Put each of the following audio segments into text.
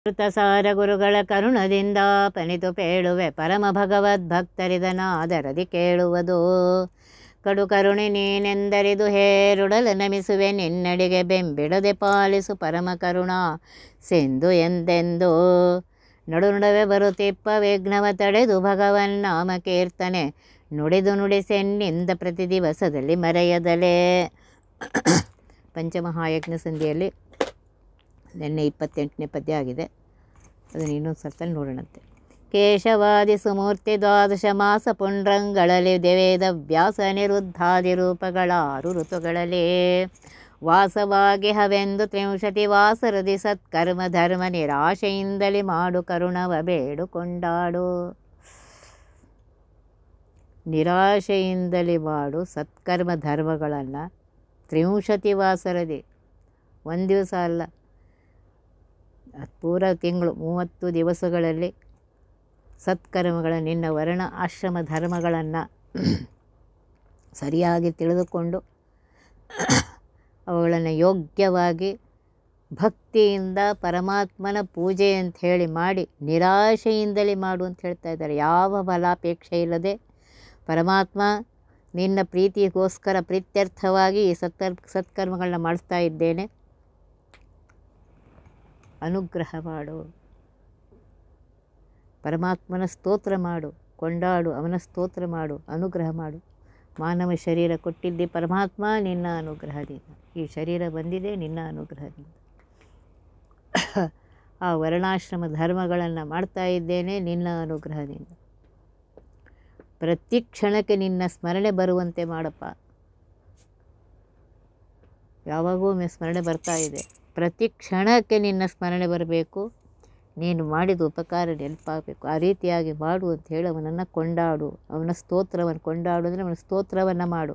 ಕೃತಸಾರ ಗುರುಗಳ ಕರುಣದಿಂದ ಪನಿತು ಪೇಳುವೆ ಪರಮ ಭಗವದ್ ಭಕ್ತರಿದನಾದರದಿ ಕೇಳುವುದು ಕಡು ಕರುಣೆ ನೀನೆಂದರಿದು ಹೇರುಡಲು ನಮಿಸುವೆ ನಿನ್ನಡಿಗೆ ಬೆಂಬಿಡದೆ ಪಾಲಿಸು ಪರಮ ಕರುಣಾ ಸಿಂಧು ಎಂದೆಂದು ನಡು ನಡುವೆ ಬರುತ್ತಿಪ್ಪ ವಿಘ್ನವ ತಡೆದು ಭಗವನ್ ನಾಮ ಕೀರ್ತನೆ ನುಡಿದು ನುಡಿಸೆನ್ನಿಂದ ಪ್ರತಿ ದಿವಸದಲ್ಲಿ ಮರೆಯದಲೇ ಪಂಚಮಹಾಯಜ್ಞ ಸಂಧಿಯಲ್ಲಿ ನಿನ್ನೆ ಇಪ್ಪತ್ತೆಂಟನೇ ಪದ್ಯ ಆಗಿದೆ ಅದನ್ನು ಇನ್ನೊಂದು ಸರ್ತ ನೋಡೋಣಂತೆ ಕೇಶವಾದಿ ಸುಮೂರ್ತಿ ದ್ವಾದಶ ಮಾಸ ಪುಂಡ್ರಂಗಳಲ್ಲಿ ದೇವೇದ ವ್ಯಾಸ ನಿರುದ್ಧಾದಿ ರೂಪಗಳ ಆರು ಋತುಗಳಲ್ಲಿ ವಾಸವಾಗಿ ಹವೆಂದು ತ್ರಿಂಶತಿ ವಾಸರದಿ ಸತ್ಕರ್ಮ ಧರ್ಮ ನಿರಾಶೆಯಿಂದಲೇ ಮಾಡು ಕರುಣವ ಬೇಡುಕೊಂಡಾಡು ನಿರಾಶೆಯಿಂದಲೇ ಮಾಡು ಸತ್ಕರ್ಮ ಧರ್ಮಗಳನ್ನು ತ್ರಿಂಶತಿ ವಾಸರದಿ ಒಂದು ದಿವಸ ಅಲ್ಲ ಪೂರ ತಿಂಗಳು ಮೂವತ್ತು ದಿವಸಗಳಲ್ಲಿ ಸತ್ಕರ್ಮಗಳ ನಿನ್ನ ವರ್ಣ ಆಶ್ರಮ ಧರ್ಮಗಳನ್ನು ಸರಿಯಾಗಿ ತಿಳಿದುಕೊಂಡು ಅವುಗಳನ್ನು ಯೋಗ್ಯವಾಗಿ ಭಕ್ತಿಯಿಂದ ಪರಮಾತ್ಮನ ಪೂಜೆ ಅಂತ ಹೇಳಿ ಮಾಡಿ ನಿರಾಶೆಯಿಂದಲೇ ಮಾಡು ಅಂತ ಹೇಳ್ತಾ ಇದ್ದಾರೆ ಯಾವ ಫಲಾಪೇಕ್ಷೆ ಇಲ್ಲದೆ ಪರಮಾತ್ಮ ನಿನ್ನ ಪ್ರೀತಿಗೋಸ್ಕರ ಪ್ರೀತ್ಯರ್ಥವಾಗಿ ಈ ಸತ್ಕರ್ ಸತ್ಕರ್ಮಗಳನ್ನ ಮಾಡಿಸ್ತಾ ಇದ್ದೇನೆ ಅನುಗ್ರಹ ಮಾಡು ಪರಮಾತ್ಮನ ಸ್ತೋತ್ರ ಮಾಡು ಕೊಂಡಾಡು ಅವನ ಸ್ತೋತ್ರ ಮಾಡು ಅನುಗ್ರಹ ಮಾಡು ಮಾನವ ಶರೀರ ಕೊಟ್ಟಿದ್ದೆ ಪರಮಾತ್ಮ ನಿನ್ನ ಅನುಗ್ರಹದಿಂದ ಈ ಶರೀರ ಬಂದಿದೆ ನಿನ್ನ ಅನುಗ್ರಹದಿಂದ ಆ ವರ್ಣಾಶ್ರಮ ಧರ್ಮಗಳನ್ನು ಮಾಡ್ತಾ ಇದ್ದೇನೆ ನಿನ್ನ ಅನುಗ್ರಹದಿಂದ ಪ್ರತಿ ಕ್ಷಣಕ್ಕೆ ನಿನ್ನ ಸ್ಮರಣೆ ಬರುವಂತೆ ಮಾಡಪ್ಪ ಯಾವಾಗೂ ಒಮ್ಮೆ ಸ್ಮರಣೆ ಬರ್ತಾ ಇದೆ ಪ್ರತಿ ಕ್ಷಣಕ್ಕೆ ನಿನ್ನ ಸ್ಮರಣೆ ಬರಬೇಕು ನೀನು ಮಾಡಿದ ಉಪಕಾರ ನೆನಪಾಗಬೇಕು ಆ ರೀತಿಯಾಗಿ ಮಾಡು ಅಂತ ಹೇಳಿ ಅವನನ್ನು ಕೊಂಡಾಡು ಅವನ ಸ್ತೋತ್ರವನ್ನು ಕೊಂಡಾಡು ಅಂದರೆ ಅವನ ಸ್ತೋತ್ರವನ್ನು ಮಾಡು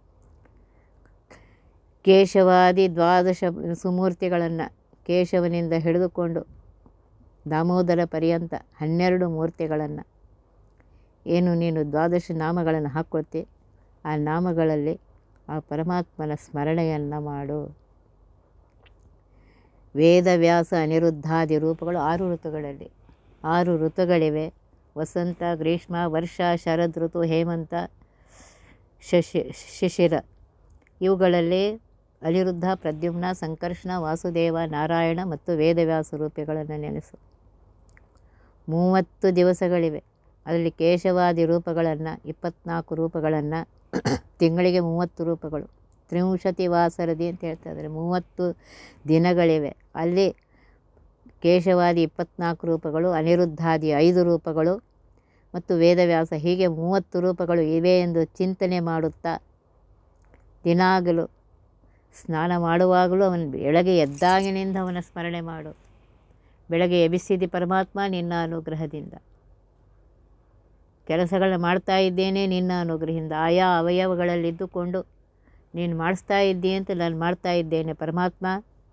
ಕೇಶವಾದಿ ದ್ವಾದಶ ಸುಮೂರ್ತಿಗಳನ್ನು ಕೇಶವನಿಂದ ಹಿಡಿದುಕೊಂಡು ದಾಮೋದರ ಪರ್ಯಂತ ಹನ್ನೆರಡು ಮೂರ್ತಿಗಳನ್ನು ಏನು ನೀನು ದ್ವಾದಶ ನಾಮಗಳನ್ನು ಹಾಕ್ಕೊಳ್ತಿ ಆ ನಾಮಗಳಲ್ಲಿ ಆ ಪರಮಾತ್ಮನ ಸ್ಮರಣೆಯನ್ನು ಮಾಡು ವೇದವ್ಯಾಸ ಅನಿರುದ್ಧಾದಿ ರೂಪಗಳು ಆರು ಋತುಗಳಲ್ಲಿ ಆರು ಋತುಗಳಿವೆ ವಸಂತ ಗ್ರೀಷ್ಮ ವರ್ಷ ಶರದ್ ಋತು ಹೇಮಂತ ಶಶಿ ಶಿಶಿರ ಇವುಗಳಲ್ಲಿ ಅನಿರುದ್ಧ ಪ್ರದ್ಯುಮ್ನ ಸಂಕರ್ಷಣ ವಾಸುದೇವ ನಾರಾಯಣ ಮತ್ತು ವೇದವ್ಯಾಸ ರೂಪಗಳನ್ನು ನೆನೆಸು ಮೂವತ್ತು ದಿವಸಗಳಿವೆ ಅದರಲ್ಲಿ ಕೇಶವಾದಿ ರೂಪಗಳನ್ನು ಇಪ್ಪತ್ನಾಲ್ಕು ರೂಪಗಳನ್ನು ತಿಂಗಳಿಗೆ ಮೂವತ್ತು ರೂಪಗಳು ತ್ರಿಂಶತಿ ವಾಸರದಿ ಅಂತ ಹೇಳ್ತಾ ಇದ್ದಾರೆ ಮೂವತ್ತು ದಿನಗಳಿವೆ ಅಲ್ಲಿ ಕೇಶವಾದಿ ಇಪ್ಪತ್ನಾಲ್ಕು ರೂಪಗಳು ಅನಿರುದ್ಧಾದಿ ಐದು ರೂಪಗಳು ಮತ್ತು ವೇದವ್ಯಾಸ ಹೀಗೆ ಮೂವತ್ತು ರೂಪಗಳು ಇವೆ ಎಂದು ಚಿಂತನೆ ಮಾಡುತ್ತಾ ದಿನಾಗಲೂ ಸ್ನಾನ ಮಾಡುವಾಗಲೂ ಅವನು ಬೆಳಗ್ಗೆ ಎದ್ದಾಗಿನಿಂದ ಅವನ ಸ್ಮರಣೆ ಮಾಡು ಬೆಳಗ್ಗೆ ಎಬಿಸಿದಿ ಪರಮಾತ್ಮ ನಿನ್ನ ಅನುಗ್ರಹದಿಂದ ಕೆಲಸಗಳನ್ನ ಮಾಡ್ತಾ ಇದ್ದೇನೆ ನಿನ್ನ ಅನುಗ್ರಹದಿಂದ ಆಯಾ ಅವಯವಗಳಲ್ಲಿದ್ದುಕೊಂಡು ನೀನು ಮಾಡಿಸ್ತಾ ಇದ್ದೀ ಅಂತ ನಾನು ಮಾಡ್ತಾ ಇದ್ದೇನೆ ಪರಮಾತ್ಮ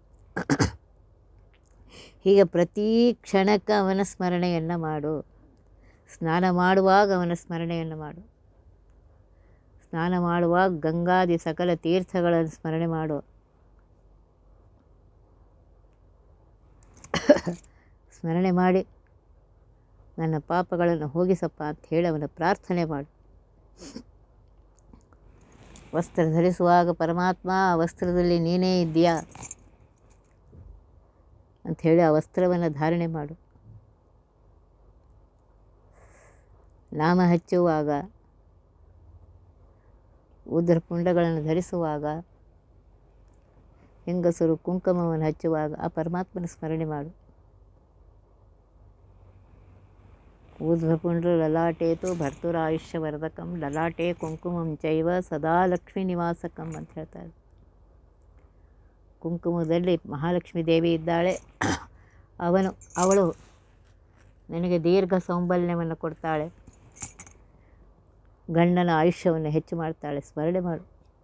ಹೀಗೆ ಪ್ರತಿ ಕ್ಷಣಕ್ಕೆ ಅವನ ಸ್ಮರಣೆಯನ್ನು ಮಾಡು ಸ್ನಾನ ಮಾಡುವಾಗ ಅವನ ಸ್ಮರಣೆಯನ್ನು ಮಾಡು ಸ್ನಾನ ಮಾಡುವಾಗ ಗಂಗಾದಿ ಸಕಲ ತೀರ್ಥಗಳನ್ನು ಸ್ಮರಣೆ ಮಾಡು ಸ್ಮರಣೆ ಮಾಡಿ ನನ್ನ ಪಾಪಗಳನ್ನು ಹೋಗಿಸಪ್ಪ ಅಂತ ಹೇಳಿ ಅವನ ಪ್ರಾರ್ಥನೆ ಮಾಡು ವಸ್ತ್ರ ಧರಿಸುವಾಗ ಪರಮಾತ್ಮ ಆ ವಸ್ತ್ರದಲ್ಲಿ ನೀನೇ ಇದ್ದೀಯಾ ಅಂಥೇಳಿ ಆ ವಸ್ತ್ರವನ್ನು ಧಾರಣೆ ಮಾಡು ನಾಮ ಹಚ್ಚುವಾಗ ಉದ್ರಪುಂಡಗಳನ್ನು ಧರಿಸುವಾಗ ಹೆಂಗಸರು ಕುಂಕುಮವನ್ನು ಹಚ್ಚುವಾಗ ಆ ಪರಮಾತ್ಮನ ಸ್ಮರಣೆ ಮಾಡು ಊರ್ಧ್ವಪುಂಡ್ರ ಲಲಾಟೇತು ಭರ್ತುರಾಯುಷ್ಯವರ್ಧಕಂ ಲಲಾಟೆ ಕುಂಕುಮಂ ಚೈವ ಸದಾ ಲಕ್ಷ್ಮೀ ನಿವಾಸಕಂ ಅಂತ ಹೇಳ್ತಾರೆ ಕುಂಕುಮದಲ್ಲಿ ಮಹಾಲಕ್ಷ್ಮೀ ದೇವಿ ಇದ್ದಾಳೆ ಅವನು ಅವಳು ನನಗೆ ದೀರ್ಘ ಸೌಂಬಲ್ಯವನ್ನು ಕೊಡ್ತಾಳೆ ಗಂಡನ ಆಯುಷ್ಯವನ್ನು ಹೆಚ್ಚು ಮಾಡ್ತಾಳೆ ಸ್ಮರಣೆ ಮಾಡು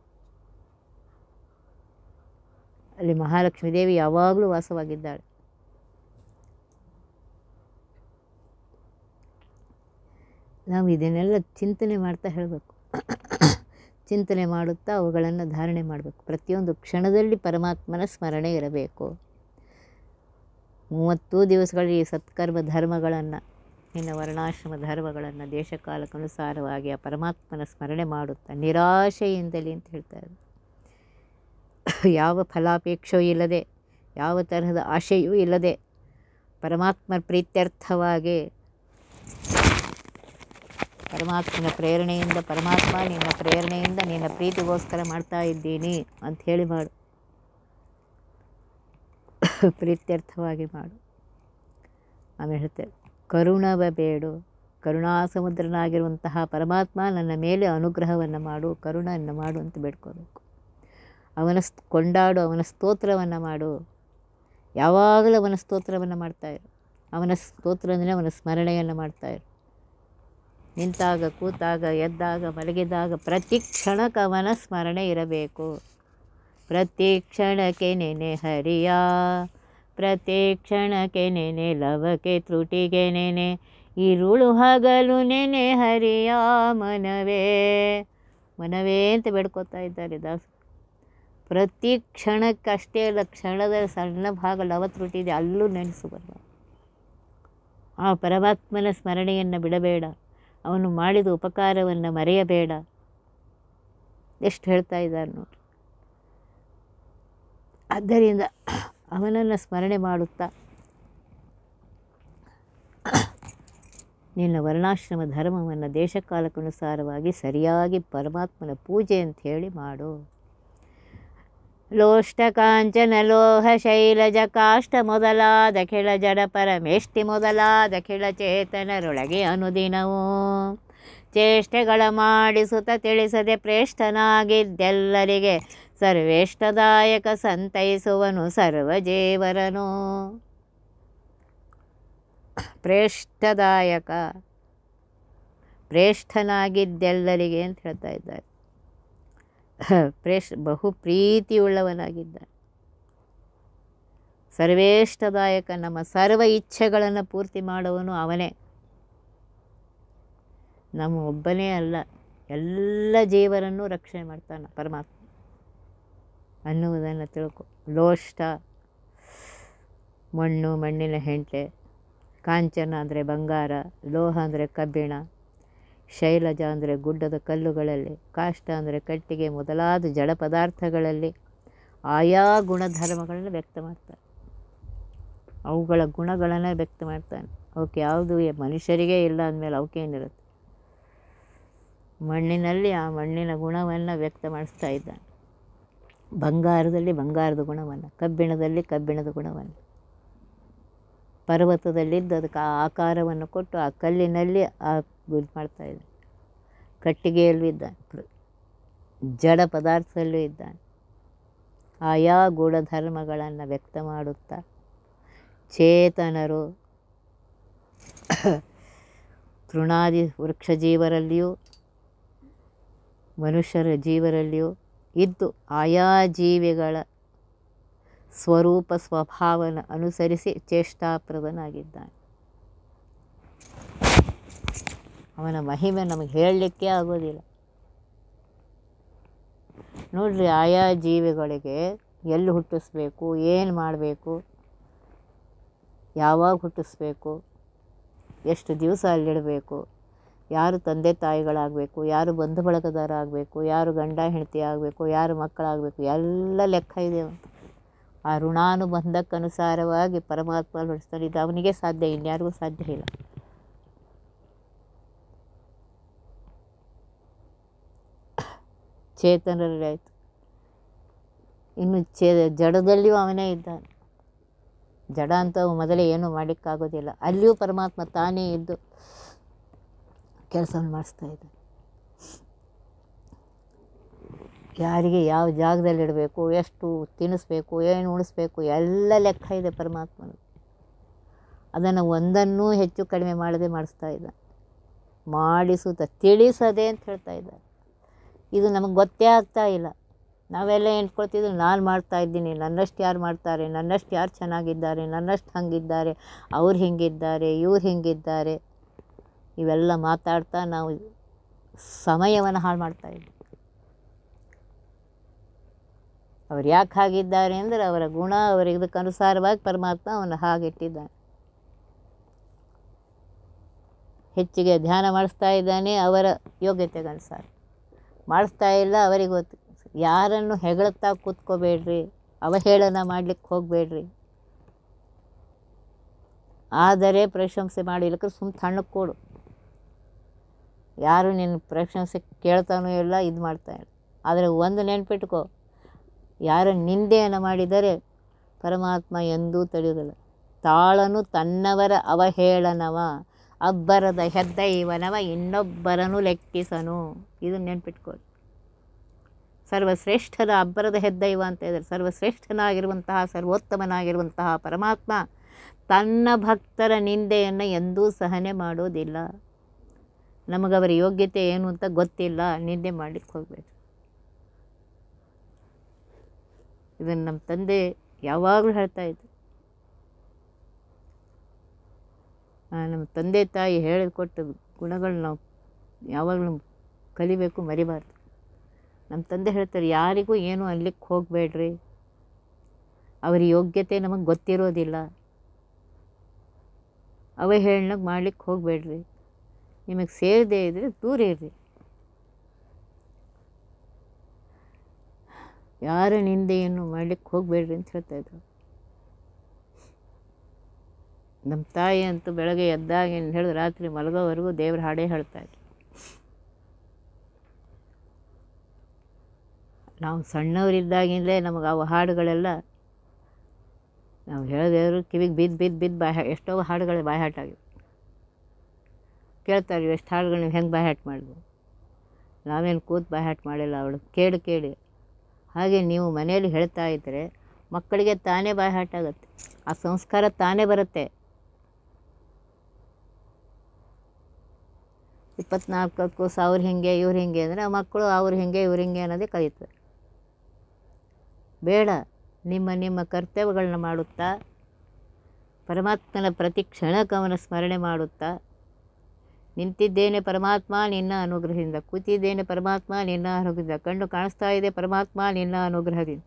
ಅಲ್ಲಿ ಮಹಾಲಕ್ಷ್ಮೀ ದೇವಿ ಯಾವಾಗಲೂ ವಾಸವಾಗಿದ್ದಾಳೆ ನಾವು ಇದನ್ನೆಲ್ಲ ಚಿಂತನೆ ಮಾಡ್ತಾ ಹೇಳಬೇಕು ಚಿಂತನೆ ಮಾಡುತ್ತಾ ಅವುಗಳನ್ನು ಧಾರಣೆ ಮಾಡಬೇಕು ಪ್ರತಿಯೊಂದು ಕ್ಷಣದಲ್ಲಿ ಪರಮಾತ್ಮನ ಸ್ಮರಣೆ ಇರಬೇಕು ಮೂವತ್ತೂ ದಿವಸಗಳಲ್ಲಿ ಈ ಸತ್ಕರ್ಮ ಧರ್ಮಗಳನ್ನು ನಿನ್ನ ವರ್ಣಾಶ್ರಮ ಧರ್ಮಗಳನ್ನು ದೇಶಕಾಲಕ್ಕನುಸಾರವಾಗಿ ಆ ಪರಮಾತ್ಮನ ಸ್ಮರಣೆ ಮಾಡುತ್ತಾ ನಿರಾಶೆಯಿಂದಲೇ ಅಂತ ಹೇಳ್ತಾರೆ ಯಾವ ಫಲಾಪೇಕ್ಷೆಯೂ ಇಲ್ಲದೆ ಯಾವ ತರಹದ ಆಶೆಯೂ ಇಲ್ಲದೆ ಪರಮಾತ್ಮನ ಪ್ರೀತ್ಯರ್ಥವಾಗಿ ಪರಮಾತ್ಮನ ಪ್ರೇರಣೆಯಿಂದ ಪರಮಾತ್ಮ ನಿನ್ನ ಪ್ರೇರಣೆಯಿಂದ ನಿನ್ನ ಪ್ರೀತಿಗೋಸ್ಕರ ಮಾಡ್ತಾ ಇದ್ದೀನಿ ಅಂತ ಹೇಳಿ ಮಾಡು ಪ್ರೀತ್ಯರ್ಥವಾಗಿ ಮಾಡು ಆಮೇಲೆ ಹೇಳ್ತಾರೆ ಕರುಣವ ಬೇಡು ಕರುಣಾಸಮುದ್ರನಾಗಿರುವಂತಹ ಪರಮಾತ್ಮ ನನ್ನ ಮೇಲೆ ಅನುಗ್ರಹವನ್ನು ಮಾಡು ಕರುಣವನ್ನು ಮಾಡು ಅಂತ ಬೇಡ್ಕೋಬೇಕು ಅವನ ಸ್ ಕೊಂಡಾಡು ಅವನ ಸ್ತೋತ್ರವನ್ನು ಮಾಡು ಯಾವಾಗಲೂ ಅವನ ಸ್ತೋತ್ರವನ್ನು ಮಾಡ್ತಾಯಿರು ಅವನ ಸ್ತೋತ್ರ ಅಂದರೆ ಅವನ ಸ್ಮರಣೆಯನ್ನು ಮಾಡ್ತಾಯಿರು ನಿಂತಾಗ ಕೂತಾಗ ಎದ್ದಾಗ ಮಲಗಿದಾಗ ಪ್ರತಿ ಕ್ಷಣಕ್ಕೆ ಅವನ ಸ್ಮರಣೆ ಇರಬೇಕು ಪ್ರತಿ ಕ್ಷಣಕ್ಕೆ ನೆನೆ ಹರಿಯ ಪ್ರತಿ ಕ್ಷಣಕ್ಕೆ ನೆನೆ ಲವಕ್ಕೆ ತ್ರುಟಿಗೆ ನೆನೆ ಇರುಳು ಹಗಲು ನೆನೆ ಹರಿಯ ಮನವೇ ಮನವೇ ಅಂತ ಬೇಡ್ಕೋತಾ ಇದ್ದಾರೆ ದಾಸ ಪ್ರತಿ ಕ್ಷಣಕ್ಕೆ ಅಷ್ಟೇ ಅಲ್ಲ ಕ್ಷಣದ ಸಣ್ಣ ಭಾಗ ಲವ ತ್ರುಟಿ ಇದೆ ಅಲ್ಲೂ ನೆನೆಸು ಬರಲ್ಲ ಆ ಪರಮಾತ್ಮನ ಸ್ಮರಣೆಯನ್ನು ಬಿಡಬೇಡ ಅವನು ಮಾಡಿದ ಉಪಕಾರವನ್ನು ಮರೆಯಬೇಡ ಎಷ್ಟು ಹೇಳ್ತಾ ಇದ್ದಾರೆ ನೋಡಿ ಆದ್ದರಿಂದ ಅವನನ್ನು ಸ್ಮರಣೆ ಮಾಡುತ್ತಾ ನಿನ್ನ ವರ್ಣಾಶ್ರಮ ಧರ್ಮವನ್ನು ದೇಶಕಾಲಕ್ಕನುಸಾರವಾಗಿ ಸರಿಯಾಗಿ ಪರಮಾತ್ಮನ ಪೂಜೆ ಅಂತ ಹೇಳಿ ಮಾಡು ಲೋಷ್ಟ ಕಾಂಚನ ಲೋಹ ಶೈಲಜ ಕಾಷ್ಟ ಮೊದಲಾದ ಕೆಳ ಜಡ ಪರಮೇಷ್ಟಿ ಮೊದಲಾದ ಕೆಳ ಚೇತನರೊಳಗೆ ಅನುದಿನವೂ ಚೇಷ್ಟೆಗಳ ಮಾಡಿಸುತ್ತ ತಿಳಿಸದೆ ಪ್ರೇಷ್ಠನಾಗಿದ್ದೆಲ್ಲರಿಗೆ ಸರ್ವೇಷ್ಟದಾಯಕ ಸಂತೈಸುವನು ಸರ್ವಜೇವರನು ಪ್ರೇಷ್ಠದಾಯಕ ಪ್ರೇಷ್ಠನಾಗಿದ್ದೆಲ್ಲರಿಗೆ ಅಂತ ಹೇಳ್ತಾ ಇದ್ದಾರೆ ಪ್ರೇಷ್ ಬಹು ಪ್ರೀತಿಯುಳ್ಳವನಾಗಿದ್ದ ಸರ್ವೇಷ್ಟದಾಯಕ ನಮ್ಮ ಸರ್ವ ಇಚ್ಛೆಗಳನ್ನು ಪೂರ್ತಿ ಮಾಡುವನು ಅವನೇ ನಮ್ಮ ಒಬ್ಬನೇ ಅಲ್ಲ ಎಲ್ಲ ಜೀವರನ್ನು ರಕ್ಷಣೆ ಮಾಡ್ತಾನೆ ಪರಮಾತ್ಮ ಅನ್ನುವುದನ್ನು ತಿಳ್ಕೊ ಲೋಷ್ಟ ಮಣ್ಣು ಮಣ್ಣಿನ ಹೆಂಟೆ ಕಾಂಚನ ಅಂದರೆ ಬಂಗಾರ ಲೋಹ ಅಂದರೆ ಕಬ್ಬಿಣ ಶೈಲಜ ಅಂದರೆ ಗುಡ್ಡದ ಕಲ್ಲುಗಳಲ್ಲಿ ಕಾಷ್ಟ ಅಂದರೆ ಕಟ್ಟಿಗೆ ಮೊದಲಾದ ಜಡ ಪದಾರ್ಥಗಳಲ್ಲಿ ಆಯಾ ಗುಣಧರ್ಮಗಳನ್ನು ವ್ಯಕ್ತ ಮಾಡ್ತಾರೆ ಅವುಗಳ ಗುಣಗಳನ್ನು ವ್ಯಕ್ತ ಮಾಡ್ತಾನೆ ಅವಕ್ಕೆ ಯಾವುದು ಮನುಷ್ಯರಿಗೇ ಇಲ್ಲ ಅಂದಮೇಲೆ ಅವಕ್ಕೇನಿರುತ್ತೆ ಮಣ್ಣಿನಲ್ಲಿ ಆ ಮಣ್ಣಿನ ಗುಣವನ್ನು ವ್ಯಕ್ತ ಮಾಡಿಸ್ತಾ ಇದ್ದಾನೆ ಬಂಗಾರದಲ್ಲಿ ಬಂಗಾರದ ಗುಣವನ್ನು ಕಬ್ಬಿಣದಲ್ಲಿ ಕಬ್ಬಿಣದ ಗುಣವನ್ನು ಪರ್ವತದಲ್ಲಿದ್ದು ಅದಕ್ಕೆ ಆ ಆಕಾರವನ್ನು ಕೊಟ್ಟು ಆ ಕಲ್ಲಿನಲ್ಲಿ ಆ ಇದು ಮಾಡ್ತಾಯಿದ್ದ ಕಟ್ಟಿಗೆಯಲ್ಲೂ ಇದ್ದಾನೆ ಪ್ರ- ಜಡ ಪದಾರ್ಥದಲ್ಲೂ ಇದ್ದಾನೆ ಆಯಾ ಗೂಢಧರ್ಮಗಳನ್ನು ವ್ಯಕ್ತ ಮಾಡುತ್ತಾ ಚೇತನರು ತೃಣಾದಿ ವೃಕ್ಷ ಜೀವರಲ್ಲಿಯೂ ಮನುಷ್ಯರ ಜೀವರಲ್ಲಿಯೂ ಇದ್ದು ಆಯಾ ಜೀವಿಗಳ ಸ್ವರೂಪ ಸ್ವಭಾವನ ಅನುಸರಿಸಿ ಚೇಷ್ಟಾಪ್ರದನಾಗಿದ್ದಾನೆ ಅವನ ಮಹಿಮೆ ನಮಗೆ ಹೇಳಲಿಕ್ಕೆ ಆಗೋದಿಲ್ಲ ನೋಡ್ರಿ ಆಯಾ ಜೀವಿಗಳಿಗೆ ಎಲ್ಲಿ ಹುಟ್ಟಿಸ್ಬೇಕು ಏನು ಮಾಡಬೇಕು ಯಾವಾಗ ಹುಟ್ಟಿಸ್ಬೇಕು ಎಷ್ಟು ದಿವಸ ಅಲ್ಲಿಡಬೇಕು ಯಾರು ತಂದೆ ತಾಯಿಗಳಾಗಬೇಕು ಯಾರು ಬಂಧು ಬಳಗದಾರಾಗಬೇಕು ಯಾರು ಗಂಡ ಹೆಂಡತಿ ಆಗಬೇಕು ಯಾರು ಮಕ್ಕಳಾಗಬೇಕು ಎಲ್ಲ ಲೆಕ್ಕ ಇದೆ ಅಂತ ಆ ಋಣಾನುಬಂಧಕ್ಕನುಸಾರವಾಗಿ ಪರಮಾತ್ಮ ನಡೆಸ್ತಾನೆ ಇದು ಅವನಿಗೆ ಸಾಧ್ಯ ಇನ್ಯಾರಿಗೂ ಸಾಧ್ಯ ಇಲ್ಲ ಚೇತನರಲ್ಲಿ ಆಯಿತು ಇನ್ನು ಚೇ ಜಡದಲ್ಲಿಯೂ ಅವನೇ ಇದ್ದಾನೆ ಜಡ ಅಂತ ಮೊದಲೇ ಏನೂ ಮಾಡಲಿಕ್ಕಾಗೋದಿಲ್ಲ ಅಲ್ಲಿಯೂ ಪರಮಾತ್ಮ ತಾನೇ ಇದ್ದು ಕೆಲಸವನ್ನು ಮಾಡಿಸ್ತಾ ಇದ್ದಾನೆ ಯಾರಿಗೆ ಯಾವ ಜಾಗದಲ್ಲಿ ಇಡಬೇಕು ಎಷ್ಟು ತಿನ್ನಿಸ್ಬೇಕು ಏನು ಉಣಿಸ್ಬೇಕು ಎಲ್ಲ ಲೆಕ್ಕ ಇದೆ ಪರಮಾತ್ಮನ ಅದನ್ನು ಒಂದನ್ನೂ ಹೆಚ್ಚು ಕಡಿಮೆ ಮಾಡದೆ ಮಾಡಿಸ್ತಾ ಇದ್ದ ಮಾಡಿಸುತ್ತ ತಿಳಿಸದೆ ಅಂತ ಹೇಳ್ತಾ ಇದ್ದಾರೆ ಇದು ನಮಗೆ ಗೊತ್ತೇ ಆಗ್ತಾ ಇಲ್ಲ ನಾವೆಲ್ಲ ಎಂಟ್ಕೊಳ್ತಿದ್ರು ನಾನು ಮಾಡ್ತಾ ಇದ್ದೀನಿ ನನ್ನಷ್ಟು ಯಾರು ಮಾಡ್ತಾರೆ ನನ್ನಷ್ಟು ಯಾರು ಚೆನ್ನಾಗಿದ್ದಾರೆ ನನ್ನಷ್ಟು ಹಂಗಿದ್ದಾರೆ ಅವ್ರು ಹಿಂಗಿದ್ದಾರೆ ಇವ್ರು ಹಿಂಗಿದ್ದಾರೆ ಇವೆಲ್ಲ ಮಾತಾಡ್ತಾ ನಾವು ಸಮಯವನ್ನು ಹಾಳು ಮಾಡ್ತಾ ಇದ್ವಿ ಅವ್ರು ಯಾಕೆ ಹಾಗಿದ್ದಾರೆ ಅಂದರೆ ಅವರ ಗುಣ ಅವರ ಇದಕ್ಕೆ ಅನುಸಾರವಾಗಿ ಪರಮಾತ್ಮ ಅವನು ಹಾಗಿಟ್ಟಿದ್ದಾನೆ ಹೆಚ್ಚಿಗೆ ಧ್ಯಾನ ಮಾಡಿಸ್ತಾ ಇದ್ದಾನೆ ಅವರ ಯೋಗ್ಯತೆಗೆ ಅನುಸಾರ ಮಾಡಿಸ್ತಾ ಇಲ್ಲ ಅವರಿಗೆ ಗೊತ್ತು ಯಾರನ್ನು ಹೆಗಳುತ್ತಾ ಕೂತ್ಕೋಬೇಡ್ರಿ ಅವಹೇಳನ ಮಾಡ್ಲಿಕ್ಕೆ ಹೋಗಬೇಡ್ರಿ ಆದರೆ ಪ್ರಶಂಸೆ ಮಾಡಿಲ್ಲಕ್ಕೆ ಸುಮ್ಮ ತಣ್ಣಕ್ಕೆ ಕೊಡು ಯಾರು ನಿನ್ನ ಪ್ರಶಂಸೆ ಕೇಳ್ತಾನೂ ಇಲ್ಲ ಇದು ಮಾಡ್ತಾ ಇಲ್ಲ ಆದರೆ ಒಂದು ನೆನ್ಪಿಟ್ಕೋ ಯಾರು ನಿಂದೆಯನ್ನು ಮಾಡಿದರೆ ಪರಮಾತ್ಮ ಎಂದೂ ತಡೆಯುವುದಿಲ್ಲ ತಾಳನು ತನ್ನವರ ಅವಹೇಳನವ ಅಬ್ಬರದ ಹೆದ್ದ ಇವನವ ಇನ್ನೊಬ್ಬರನ್ನು ಲೆಕ್ಕಿಸನು ಇದನ್ನು ನೆನ್ಪಿಟ್ಕೊಳ್ಳಿ ಸರ್ವಶ್ರೇಷ್ಠನ ಅಬ್ಬರದ ಹೆದ್ದೈವ ಅಂತ ಇದ್ದಾರೆ ಸರ್ವಶ್ರೇಷ್ಠನಾಗಿರುವಂತಹ ಸರ್ವೋತ್ತಮನಾಗಿರುವಂತಹ ಪರಮಾತ್ಮ ತನ್ನ ಭಕ್ತರ ನಿಂದೆಯನ್ನು ಎಂದೂ ಸಹನೆ ಮಾಡೋದಿಲ್ಲ ನಮಗವರ ಯೋಗ್ಯತೆ ಏನು ಅಂತ ಗೊತ್ತಿಲ್ಲ ನಿಂದೆ ಮಾಡಲಿಕ್ಕೆ ಹೋಗಬೇಕು ಇದನ್ನು ನಮ್ಮ ತಂದೆ ಯಾವಾಗಲೂ ಹೇಳ್ತಾ ಇದ್ರು ಆ, ನಮ್ಮ ತಂದೆ ತಾಯಿ ಹೇಳಿಕೊಟ್ಟ ಗುಣಗಳು ನಾವು ಯಾವಾಗಲೂ ಕಲಿಬೇಕು ಮರಿಬಾರ್ದು ನಮ್ಮ ತಂದೆ ಹೇಳ್ತಾರೆ ಯಾರಿಗೂ ಏನು ಅನ್ಲಿಕ್ಕೆ ಹೋಗಬೇಡ್ರಿ ಅವರ ಯೋಗ್ಯತೆ ನಮಗೆ ಗೊತ್ತಿರೋದಿಲ್ಲ ಅವಹೇಳನಗೆ ಮಾಡ್ಲಿಕ್ಕೆ ಹೋಗಬೇಡ್ರಿ ನಿಮಗೆ ಸೇರದೇ ಇದ್ದರೆ ದೂರ ಇರ್ರಿ ಯಾರ ನಿಂದೆಯನ್ನು ಮಾಡ್ಲಿಕ್ಕೆ ಹೋಗಬೇಡ್ರಿ ಅಂತ ಹೇಳ್ತಾ ಇದ್ರು ನಮ್ಮ ತಾಯಿ ಅಂತೂ ಬೆಳಗ್ಗೆ ಎದ್ದಾಗ ಏನು ಹೇಳಿದ್ರು ರಾತ್ರಿ ಮಲಗೋವರೆಗೂ ದೇವ್ರ ಹಾಡೇ ಹೇಳ್ತಾ ಇದ್ರು ನಾವು ಸಣ್ಣವರಿದ್ದಾಗಿಂದಲೇ ನಮಗೆ ಅವು ಹಾಡುಗಳೆಲ್ಲ ನಾವು ಹೇಳಿದೆವರು ಕಿವಿಗೆ ಬಿದ್ದು ಬಿದ್ದು ಬಿದ್ದು ಬಾಯ್ ಹಾ- ಎಷ್ಟೋ ಹಾಡುಗಳು ಬಾಯ್ಹಾಟ ಆಗಿವೆ ಕೇಳ್ತಾರೆ ಎಷ್ಟು ಹಾಡುಗಳು ನೀವು ಹೆಂಗೆ ಬಾಯ್ಹಾಟ ಮಾಡಿದ್ವು ನಾವೇನು ಕೂತು ಬಾಯ್ಹಾಟ ಮಾಡಿಲ್ಲ ಅವಳು ಕೇಳಿ ಕೇಳಿ ಹಾಗೆ ನೀವು ಮನೆಯಲ್ಲಿ ಹೇಳ್ತಾ ಇದ್ದರೆ ಮಕ್ಕಳಿಗೆ ತಾನೇ ಬಾಯ್ಹಾಟ ಆಗುತ್ತೆ ಆ ಸಂಸ್ಕಾರ ತಾನೇ ಬರುತ್ತೆ ಇಪ್ಪತ್ನಾಲ್ಕಕ್ಕೂ ಸಾವಿರ ಹಿಂಗೆ ಇವ್ರು ಹಿಂಗೆ ಅಂದರೆ ಆ ಮಕ್ಕಳು ಅವ್ರು ಹಿಂಗೆ ಇವ್ರು ಹಿಂಗೆ ಅನ್ನೋದೇ ಕಲಿತಾರೆ ಬೇಡ ನಿಮ್ಮ ನಿಮ್ಮ ಕರ್ತವ್ಯಗಳನ್ನ ಮಾಡುತ್ತಾ ಪರಮಾತ್ಮನ ಪ್ರತಿ ಕ್ಷಣಕವನ ಸ್ಮರಣೆ ಮಾಡುತ್ತಾ ನಿಂತಿದ್ದೇನೆ ಪರಮಾತ್ಮ ನಿನ್ನ ಅನುಗ್ರಹದಿಂದ ಕೂತಿದ್ದೇನೆ ಪರಮಾತ್ಮ ನಿನ್ನ ಅನುಗ್ರಹದಿಂದ ಕಣ್ಣು ಕಾಣಿಸ್ತಾ ಇದೆ ಪರಮಾತ್ಮ ನಿನ್ನ ಅನುಗ್ರಹದಿಂದ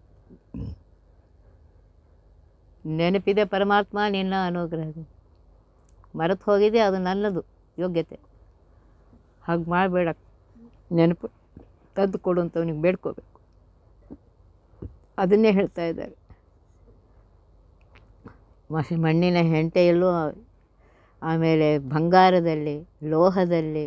ನೆನಪಿದೆ ಪರಮಾತ್ಮ ನಿನ್ನ ಅನುಗ್ರಹದಿಂದ ಮರೆತು ಹೋಗಿದೆ ಅದು ನನ್ನದು ಯೋಗ್ಯತೆ ಹಾಗೆ ಮಾಡಬೇಡ ನೆನಪು ತಂದು ಕೊಡು ಅಂತ ಅವನಿಗೆ ಬೇಡ್ಕೋಬೇಕು ಅದನ್ನೇ ಹೇಳ್ತಾ ಇದ್ದಾರೆ ಮಸಿ ಮಣ್ಣಿನ ಹೆಂಟೆಯಲ್ಲೂ ಆಮೇಲೆ ಬಂಗಾರದಲ್ಲಿ ಲೋಹದಲ್ಲಿ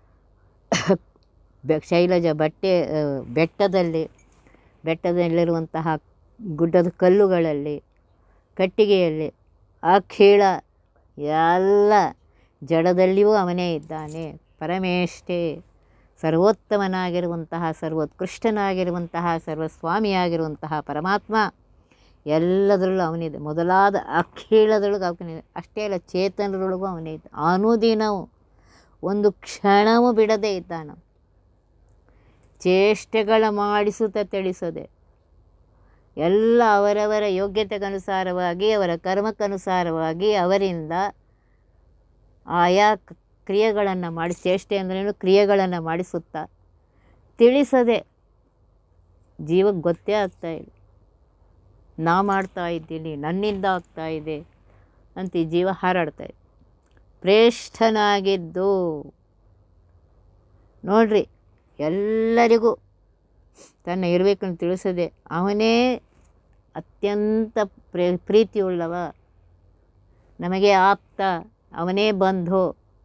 ಬೆ- ಶೈಲಜ ಬಟ್ಟೆ ಆ, ಬೆಟ್ಟದಲ್ಲಿ ಬೆಟ್ಟದಲ್ಲಿರುವಂತಹ ಗುಡ್ಡದ ಕಲ್ಲುಗಳಲ್ಲಿ ಕಟ್ಟಿಗೆಯಲ್ಲಿ ಅಖಿಳ ಎಲ್ಲ ಜಡದಲ್ಲಿಯೂ ಅವನೇ ಇದ್ದಾನೆ ಪರಮೇಷ್ಟೇ ಸರ್ವೋತ್ತಮನಾಗಿರುವಂತಹ ಸರ್ವೋತ್ಕೃಷ್ಟನಾಗಿರುವಂತಹ ಸರ್ವಸ್ವಾಮಿಯಾಗಿರುವಂತಹ ಪರಮಾತ್ಮ ಎಲ್ಲದರಲ್ಲೂ ಅವನಿದೆ ಮೊದಲಾದ ಅಖಿಳದೊಳಗೆ ಅವನಿದೆ ಅಷ್ಟೇ ಅಲ್ಲ ಚೇತನರೊಳಗೂ ಅವನೇ ಇದ್ದ ಅನುದಿನವೂ ಒಂದು ಕ್ಷಣವೂ ಬಿಡದೇ ಇದ್ದಾನ ಚೇಷ್ಟೆಗಳ ಮಾಡಿಸುತ್ತ ತಿಳಿಸದೆ ಎಲ್ಲ ಅವರವರ ಯೋಗ್ಯತೆಗನುಸಾರವಾಗಿ ಅವರ ಕರ್ಮಕ್ಕನುಸಾರವಾಗಿ ಅವರಿಂದ ಆಯಾ ಕ್- ಕ್ರಿಯೆಗಳನ್ನು ಮಾಡಿ ಚೇಷ್ಟೆ ಅಂದ್ರೇನು ಕ್ರಿಯೆಗಳನ್ನು ಮಾಡಿಸುತ್ತಾ ತಿಳಿಸದೆ ಜೀವಕ್ಕೆ ಗೊತ್ತೇ ಆಗ್ತಾ ಇಲ್ಲ ನಾ ಮಾಡ್ತಾ ಇದ್ದೀನಿ ನನ್ನಿಂದ ಆಗ್ತಾ ಇದೆ ಅಂತ ಈ ಜೀವ ಹಾರಾಡ್ತಾ ಇದೆ ಪ್ರೇಷ್ಠನಾಗಿದ್ದು ನೋಡ್ರಿ ಎಲ್ಲರಿಗೂ ತನ್ನ ಇರಬೇಕನ್ನು ತಿಳಿಸದೆ ಅವನೇ ಅತ್ಯಂತ ಪ್ರೇ ಪ್ರೀತಿಯುಳ್ಳವ ನಮಗೆ ಆಪ್ತ ಅವನೇ ಬಂಧು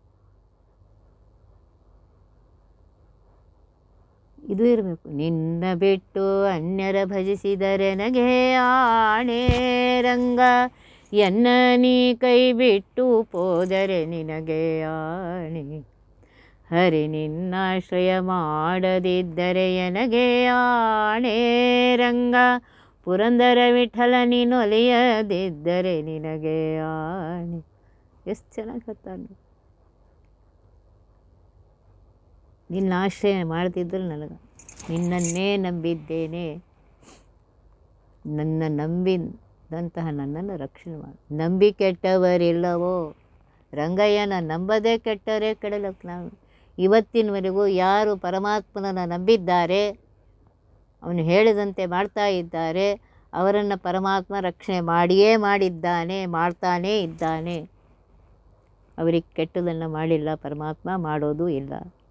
ಇದು ಇರಬೇಕು ನಿನ್ನ ಬಿಟ್ಟು ಅನ್ಯರ ಭಜಿಸಿದರೆ ನಗೆ ಆಣೆ ರಂಗ ಎನ್ನ ನೀ ಕೈ ಬಿಟ್ಟು ಹೋದರೆ ನಿನಗೆ ಆಣೆ ಹರಿ ನಿನ್ನಾಶ್ರಯ ಮಾಡದಿದ್ದರೆ ಎನಗೆ ಆಣೆ ರಂಗ ಪುರಂದರ ವಿಠಲ ನೀನು ಒಲಿಯದಿದ್ದರೆ ನಿನಗೆ ಆಣೆ ಎಷ್ಟು ಚೆನ್ನಾಗಿ ಹೇಳ್ತಾನೆ ನಿನ್ನ ಆಶ್ರಯ ಮಾಡ್ತಿದ್ದರೆ ನನಗೆ ನಿನ್ನನ್ನೇ ನಂಬಿದ್ದೇನೆ ನನ್ನ ನಂಬಿದಂತಹ ನನ್ನನ್ನು ರಕ್ಷಣೆ ಮಾಡು ನಂಬಿ ಕೆಟ್ಟವರಿಲ್ಲವೋ ರಂಗಯ್ಯನ ನಂಬದೇ ಕೆಟ್ಟವರೇ ಕೆಡಲಕ್ಕೆ ನಾವು ಇವತ್ತಿನವರೆಗೂ ಯಾರು ಪರಮಾತ್ಮನನ್ನು ನಂಬಿದ್ದಾರೆ ಅವನು ಹೇಳಿದಂತೆ ಮಾಡ್ತಾ ಇದ್ದಾರೆ ಅವರನ್ನು ಪರಮಾತ್ಮ ರಕ್ಷಣೆ ಮಾಡಿಯೇ ಮಾಡಿದ್ದಾನೆ ಮಾಡ್ತಾನೇ ಇದ್ದಾನೆ ಅವರಿಗೆ ಕೆಟ್ಟದನ್ನು ಮಾಡಿಲ್ಲ ಪರಮಾತ್ಮ ಮಾಡೋದು ಇಲ್ಲ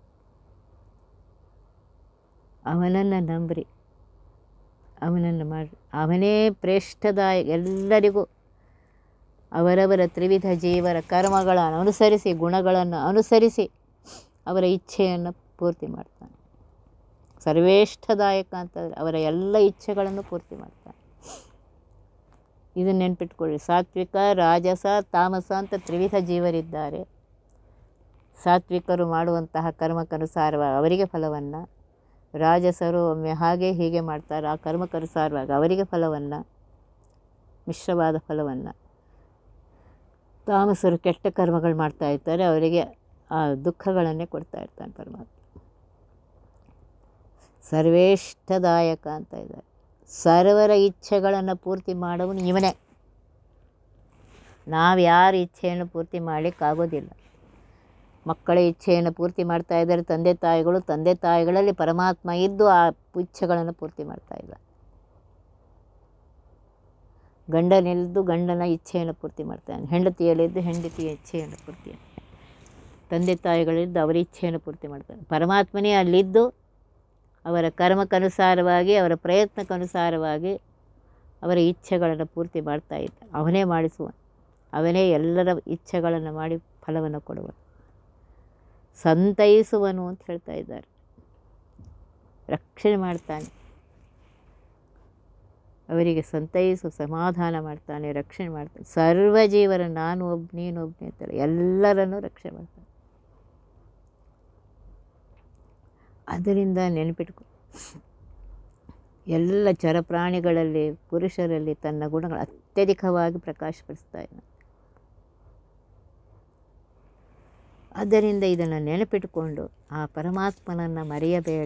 ಅವನನ್ನು ನಂಬ್ರಿ ಅವನನ್ನು ಮಾಡಿ ಅವನೇ ಪ್ರೇಷ್ಠದಾಯ ಎಲ್ಲರಿಗೂ ಅವರವರ ತ್ರಿವಿಧ ಜೀವರ ಕರ್ಮಗಳನ್ನು ಅನುಸರಿಸಿ ಗುಣಗಳನ್ನು ಅನುಸರಿಸಿ ಅವರ ಇಚ್ಛೆಯನ್ನು ಪೂರ್ತಿ ಮಾಡ್ತಾನೆ ಸರ್ವೇಷ್ಠದಾಯಕ ಅಂತಂದರೆ ಅವರ ಎಲ್ಲ ಇಚ್ಛೆಗಳನ್ನು ಪೂರ್ತಿ ಮಾಡ್ತಾನೆ ಇದನ್ನು ನೆನ್ಪಿಟ್ಕೊಳ್ಳಿ ಸಾತ್ವಿಕ ರಾಜಸ ತಾಮಸ ಅಂತ ತ್ರಿವಿಧ ಜೀವರಿದ್ದಾರೆ ಸಾತ್ವಿಕರು ಮಾಡುವಂತಹ ಕರ್ಮಕ್ಕನುಸಾರವಾಗಿ ಅವರಿಗೆ ಫಲವನ್ನು ರಾಜಸರು ಒಮ್ಮೆ ಹಾಗೆ ಹೀಗೆ ಮಾಡ್ತಾರೆ ಆ ಕರ್ಮಕ್ಕನುಸಾರವಾಗಿ ಅವರಿಗೆ ಫಲವನ್ನು ಮಿಶ್ರವಾದ ಫಲವನ್ನು ತಾಮಸರು ಕೆಟ್ಟ ಕರ್ಮಗಳು ಮಾಡ್ತಾ ಇರ್ತಾರೆ ಅವರಿಗೆ ಆ ದುಃಖಗಳನ್ನೇ ಕೊಡ್ತಾ ಇರ್ತಾನೆ ಪರಮಾತ್ಮ ಸರ್ವೇಷ್ಠದಾಯಕ ಅಂತ ಇದ್ದಾರೆ ಸರ್ವರ ಇಚ್ಛೆಗಳನ್ನು ಪೂರ್ತಿ ಮಾಡುವನು ಇವನೇ ನಾವು ಯಾರ ಇಚ್ಛೆಯನ್ನು ಪೂರ್ತಿ ಮಾಡಲಿಕ್ಕಾಗೋದಿಲ್ಲ ಮಕ್ಕಳ ಇಚ್ಛೆಯನ್ನು ಪೂರ್ತಿ ಮಾಡ್ತಾ ಇದ್ದಾರೆ ತಂದೆ ತಾಯಿಗಳು ತಂದೆ ತಾಯಿಗಳಲ್ಲಿ ಪರಮಾತ್ಮ ಇದ್ದು ಆ ಇಚ್ಛೆಗಳನ್ನು ಪೂರ್ತಿ ಮಾಡ್ತಾ ಇಲ್ಲ ಗಂಡನಿದ್ದು ಗಂಡನ ಇಚ್ಛೆಯನ್ನು ಪೂರ್ತಿ ಮಾಡ್ತಾನೆ ಹೆಂಡತಿಯಲ್ಲಿದ್ದು ಹೆಂಡತಿಯ ಇಚ್ಛೆಯನ್ನು ಪೂರ್ತಿ ತಂದೆ ತಾಯಿಗಳಿದ್ದು ಅವರ ಇಚ್ಛೆಯನ್ನು ಪೂರ್ತಿ ಮಾಡ್ತಾನೆ ಪರಮಾತ್ಮನೇ ಅಲ್ಲಿದ್ದು ಅವರ ಕರ್ಮಕ್ಕನುಸಾರವಾಗಿ ಅವರ ಪ್ರಯತ್ನಕ್ಕನುಸಾರವಾಗಿ ಅವರ ಇಚ್ಛೆಗಳನ್ನು ಪೂರ್ತಿ ಮಾಡ್ತಾ ಇದ್ದ ಅವನೇ ಮಾಡಿಸುವ ಅವನೇ ಎಲ್ಲರ ಇಚ್ಛೆಗಳನ್ನು ಮಾಡಿ ಫಲವನ್ನು ಕೊಡುವ ಸಂತೈಸುವನು ಅಂತ ಹೇಳ್ತಾ ಇದ್ದಾರೆ ರಕ್ಷಣೆ ಮಾಡ್ತಾನೆ ಅವರಿಗೆ ಸಂತೈಸು ಸಮಾಧಾನ ಮಾಡ್ತಾನೆ ರಕ್ಷಣೆ ಮಾಡ್ತಾನೆ ಸರ್ವ ಜೀವರ ನಾನು ಒಬ್ಬ ನೀನು ಒಬ್ಬನೇ ಅಂತಾರೆ ಎಲ್ಲರನ್ನೂ ರಕ್ಷಣೆ ಮಾಡ್ತಾನೆ ಅದರಿಂದ ನೆನಪಿಟ್ಕೊ ಎಲ್ಲ ಚರಪ್ರಾಣಿಗಳಲ್ಲಿ ಪುರುಷರಲ್ಲಿ ತನ್ನ ಗುಣಗಳು ಅತ್ಯಧಿಕವಾಗಿ ಪ್ರಕಾಶಪಡಿಸ್ತಾ ಇದ್ದಾನೆ ಆದ್ದರಿಂದ ಇದನ್ನು ನೆನಪಿಟ್ಟುಕೊಂಡು ಆ ಪರಮಾತ್ಮನನ್ನು ಮರೆಯಬೇಡ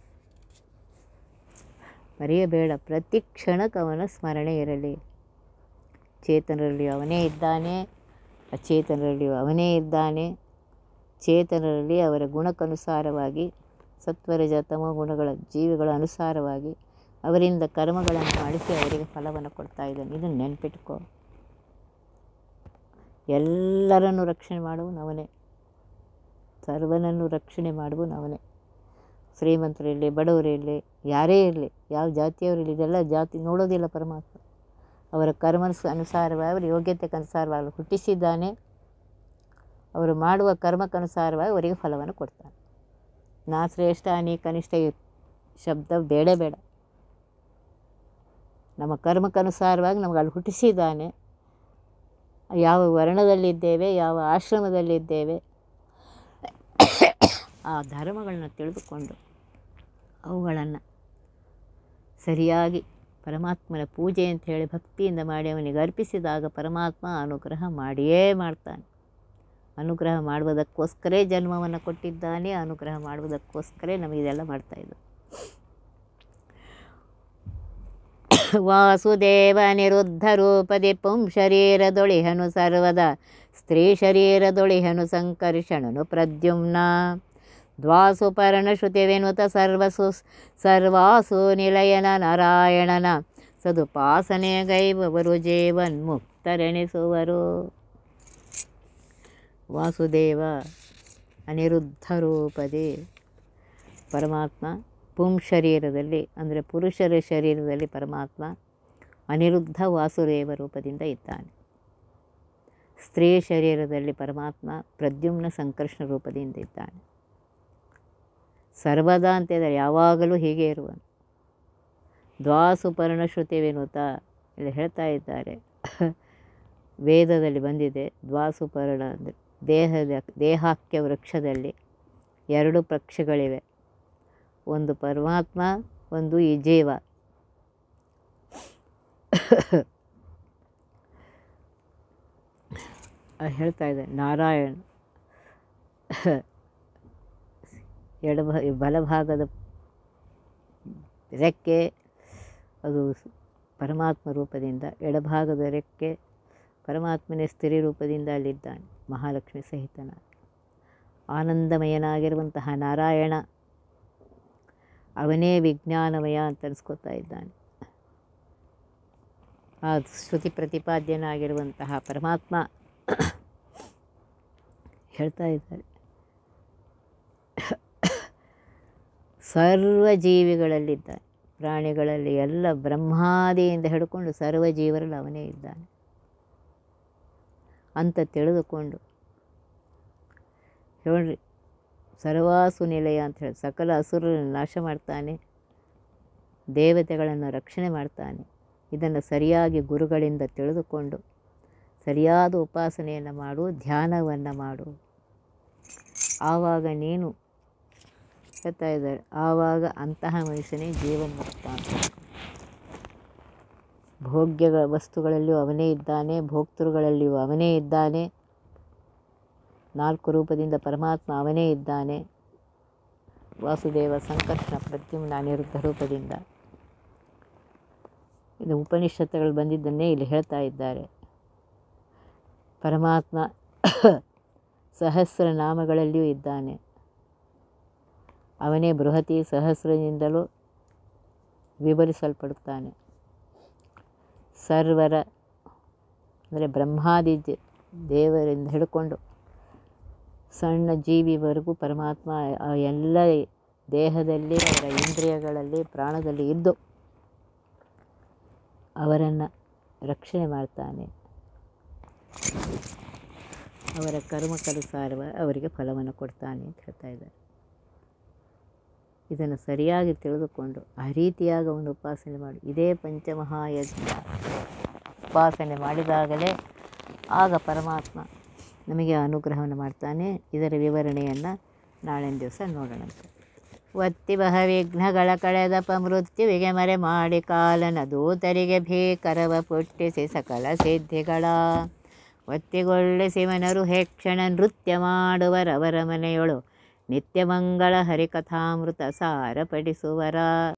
ಮರೆಯಬೇಡ ಪ್ರತಿ ಕ್ಷಣಕ್ಕೆ ಅವನ ಸ್ಮರಣೆ ಇರಲಿ ಚೇತನರಲ್ಲಿ ಅವನೇ ಇದ್ದಾನೆ ಅಚೇತನರಲ್ಲಿ ಅವನೇ ಇದ್ದಾನೆ ಚೇತನರಲ್ಲಿ ಅವರ ಗುಣಕ್ಕನುಸಾರವಾಗಿ ಸತ್ವರಜ ತಮೋ ಗುಣಗಳ ಜೀವಿಗಳ ಅನುಸಾರವಾಗಿ ಅವರಿಂದ ಕರ್ಮಗಳನ್ನು ಮಾಡಿಸಿ ಅವರಿಗೆ ಫಲವನ್ನು ಕೊಡ್ತಾ ಇದ್ದಾನೆ ಇದನ್ನು ನೆನ್ಪಿಟ್ಕೋ ಎಲ್ಲರನ್ನು ರಕ್ಷಣೆ ಮಾಡುವನು ಅವನೇ ಸರ್ವನನ್ನು ರಕ್ಷಣೆ ಮಾಡುವನು ಅವನೇ ಶ್ರೀಮಂತರಿರಲಿ ಬಡವರಿರಲಿ ಯಾರೇ ಇರಲಿ ಯಾವ ಜಾತಿಯವರಿರಲಿ ಇದೆಲ್ಲ ಜಾತಿ ನೋಡೋದಿಲ್ಲ ಪರಮಾತ್ಮ ಅವರ ಕರ್ಮ ಅನುಸಾರವಾಗಿ ಅವರ ಯೋಗ್ಯತೆಗೆ ಅನುಸಾರವಾಗಿ ಹುಟ್ಟಿಸಿದ್ದಾನೆ ಅವರು ಮಾಡುವ ಕರ್ಮಕ್ಕನುಸಾರವಾಗಿ ಅವರಿಗೆ ಫಲವನ್ನು ಕೊಡ್ತಾನೆ ನಾ ಶ್ರೇಷ್ಠ ನೀ ಕನಿಷ್ಠ ಈ ಶಬ್ದ ಬೇಡ ಬೇಡ ನಮ್ಮ ಕರ್ಮಕ್ಕನುಸಾರವಾಗಿ ನಮಗೆ ಅಲ್ಲಿ ಹುಟ್ಟಿಸಿದ್ದಾನೆ ಯಾವ ವರ್ಣದಲ್ಲಿದ್ದೇವೆ ಯಾವ ಆಶ್ರಮದಲ್ಲಿದ್ದೇವೆ ಆ ಧರ್ಮಗಳನ್ನ ತಿಳಿದುಕೊಂಡು ಅವುಗಳನ್ನು ಸರಿಯಾಗಿ ಪರಮಾತ್ಮನ ಪೂಜೆ ಅಂತ ಹೇಳಿ ಭಕ್ತಿಯಿಂದ ಮಾಡಿ ಅವನಿಗೆ ಅರ್ಪಿಸಿದಾಗ ಪರಮಾತ್ಮ ಅನುಗ್ರಹ ಮಾಡಿಯೇ ಮಾಡ್ತಾನೆ ಅನುಗ್ರಹ ಮಾಡುವುದಕ್ಕೋಸ್ಕರೇ ಜನ್ಮವನ್ನು ಕೊಟ್ಟಿದ್ದಾನೆ ಅನುಗ್ರಹ ಮಾಡುವುದಕ್ಕೋಸ್ಕರೇ ನಮಗಿದೆಲ್ಲ ಮಾಡ್ತಾಯಿದ್ದು ವಾಸುದೇವ ನಿರುದ್ಧ ರೂಪದಿ ಪುಂ ಶರೀರದೊಳಿಹನು ಸರ್ವದ ಸ್ತ್ರೀ ಶರೀರದೊಳಿಹನು ಸಂಕರ್ಷಣನು ಪ್ರದ್ಯುಮ್ನ ದ್ವಾಸು ಪರ್ಣಶ್ರುತಿವೆನುತ ಸರ್ವಸು ಸರ್ವಾಸು ನಿಲಯನ ನಾರಾಯಣನ ಸದುಪಾಸನೆ ಗೈಬವರು ಜೀವನ್ಮುಕ್ತರೆಣಿಸುವರು ವಾಸುದೇವ ಅನಿರುದ್ಧ ರೂಪದಿ ಪರಮಾತ್ಮ ಪುಂ ಶರೀರದಲ್ಲಿ ಅಂದರೆ ಪುರುಷರ ಶರೀರದಲ್ಲಿ ಪರಮಾತ್ಮ ಅನಿರುದ್ಧ ವಾಸುದೇವ ರೂಪದಿಂದ ಇದ್ದಾನೆ ಸ್ತ್ರೀ ಶರೀರದಲ್ಲಿ ಪರಮಾತ್ಮ ಪ್ರದ್ಯುಮ್ನ ಸಂಕರ್ಷಣ ರೂಪದಿಂದ ಇದ್ದಾನೆ ಸರ್ವದಾ ಅಂತ ಇದ್ದಾರೆ ಯಾವಾಗಲೂ ಹೀಗೆ ಇರುವನು ದ್ವಾಸುಪರ್ಣ ಶ್ರುತಿವೆನುತ ಇಲ್ಲಿ ಹೇಳ್ತಾ ಇದ್ದಾರೆ ವೇದದಲ್ಲಿ ಬಂದಿದೆ ದ್ವಾಸುಪರ್ಣ ಅಂದರೆ ದೇಹದ ದೇಹಾಕ್ಯ ವೃಕ್ಷದಲ್ಲಿ ಎರಡು ಪಕ್ಷಗಳಿವೆ ಒಂದು ಪರಮಾತ್ಮ ಒಂದು ಈ ಜೀವ ಹೇಳ್ತಾ ಇದೆ ನಾರಾಯಣ ಎಡಭ ಬಲಭಾಗದ ರೆಕ್ಕೆ ಅದು ಪರಮಾತ್ಮ ರೂಪದಿಂದ ಎಡಭಾಗದ ರೆಕ್ಕೆ ಪರಮಾತ್ಮನೇ ಸ್ತ್ರೀ ರೂಪದಿಂದ ಅಲ್ಲಿದ್ದಾನೆ ಮಹಾಲಕ್ಷ್ಮಿ ಸಹಿತನ ಆನಂದಮಯನಾಗಿರುವಂತಹ ನಾರಾಯಣ ಅವನೇ ವಿಜ್ಞಾನಮಯ ಅಂತ ಅನ್ಸ್ಕೊತಾ ಇದ್ದಾನೆ ಆ ಶ್ರುತಿ ಪ್ರತಿಪಾದ್ಯನಾಗಿರುವಂತಹ ಪರಮಾತ್ಮ ಹೇಳ್ತಾ ಇದ್ದಾರೆ ಸರ್ವ ಜೀವಿಗಳಲ್ಲಿದ್ದಾನೆ ಪ್ರಾಣಿಗಳಲ್ಲಿ ಎಲ್ಲ ಬ್ರಹ್ಮಾದಿಯಿಂದ ಹಿಡ್ಕೊಂಡು ಸರ್ವ ಜೀವರಲ್ಲಿ ಅವನೇ ಇದ್ದಾನೆ ಅಂತ ತಿಳಿದುಕೊಂಡು ಹೇಳ್ರಿ ಸರ್ವಾಸು ನಿಲಯ ಅಂತ ಹೇಳಿ ಸಕಲ ಹಸುರನ್ನು ನಾಶ ಮಾಡ್ತಾನೆ ದೇವತೆಗಳನ್ನು ರಕ್ಷಣೆ ಮಾಡ್ತಾನೆ ಇದನ್ನು ಸರಿಯಾಗಿ ಗುರುಗಳಿಂದ ತಿಳಿದುಕೊಂಡು ಸರಿಯಾದ ಉಪಾಸನೆಯನ್ನು ಮಾಡು ಧ್ಯಾನವನ್ನು ಮಾಡು ಆವಾಗ ನೀನು ಹೇಳ್ತಾ ಇದ್ದಾರೆ ಆವಾಗ ಅಂತಹ ಮನುಷ್ಯನೇ ಜೀವಮುಕ್ತ ಅಂತ ಭೋಗ್ಯ ವಸ್ತುಗಳಲ್ಲಿಯೂ ಅವನೇ ಇದ್ದಾನೆ ಭೋಕ್ತೃಗಳಲ್ಲಿಯೂ ಅವನೇ ಇದ್ದಾನೆ ನಾಲ್ಕು ರೂಪದಿಂದ ಪರಮಾತ್ಮ ಅವನೇ ಇದ್ದಾನೆ ವಾಸುದೇವ ಸಂಕರ್ಷಣ ಪ್ರತ್ಯುಮ್ನ ಅನಿರುದ್ಧ ರೂಪದಿಂದ ಇದು ಉಪನಿಷತ್ತುಗಳು ಬಂದಿದ್ದನ್ನೇ ಇಲ್ಲಿ ಹೇಳ್ತಾ ಇದ್ದಾರೆ ಪರಮಾತ್ಮ ಸಹಸ್ರ ನಾಮಗಳಲ್ಲಿಯೂ ಇದ್ದಾನೆ ಅವನೇ ಬೃಹತಿ ಸಹಸ್ರದಿಂದಲೂ ವಿವರಿಸಲ್ಪಡುತ್ತಾನೆ ಸರ್ವರ ಅಂದರೆ ಬ್ರಹ್ಮಾದಿ ಜ- ದೇವರಿಂದ ಹಿಡ್ಕೊಂಡು ಸಣ್ಣ ಜೀವಿವರೆಗೂ ಪರಮಾತ್ಮ ಆ ಎಲ್ಲ ದೇಹದಲ್ಲಿ ಅವರ ಇಂದ್ರಿಯಗಳಲ್ಲಿ ಪ್ರಾಣದಲ್ಲಿ ಇದ್ದು ಅವರನ್ನು ರಕ್ಷಣೆ ಮಾಡ್ತಾನೆ ಅವರ ಕರ್ಮಕ್ಕನುಸಾರ ಅವರಿಗೆ ಫಲವನ್ನು ಕೊಡ್ತಾನೆ ಅಂತ ಹೇಳ್ತಾ ಇದ್ದಾರೆ ಇದನ್ನು ಸರಿಯಾಗಿ ತಿಳಿದುಕೊಂಡು ಆ ರೀತಿಯಾಗಿ ಅವನು ಉಪಾಸನೆ ಮಾಡಿ ಇದೇ ಪಂಚಮಹಾಯಜ್ಞ ಉಪಾಸನೆ ಮಾಡಿದಾಗಲೇ ಆಗ ಪರಮಾತ್ಮ ನಮಗೆ ಅನುಗ್ರಹವನ್ನು ಮಾಡ್ತಾನೆ ಇದರ ವಿವರಣೆಯನ್ನು ನಾಳಿನ ದಿವಸ ನೋಡೋಣಂತೆ ಒತ್ತಿ ಬಹ ವಿಘ್ನಗಳ ಕಳೆದಪ ಮೃತ್ಯುವಿಗೆ ಮರೆ ಮಾಡಿ ಕಾಲನ ದೂತರಿಗೆ ಭೀಕರವ ಪುಟ್ಟಿಸಿ ಸಕಲ ಸಿದ್ಧಿಗಳ ಒತ್ತಿಗೊಳ್ಳಿಸಿ ಮನರು ಹೇಕ್ಷಣ ನೃತ್ಯ ಮಾಡುವರವರ ಮನೆಯೊಳು ನಿತ್ಯಮಂಗಳ ಹರಿಕಥಾಮೃತ ಸಾರಪಡಿಸುವರ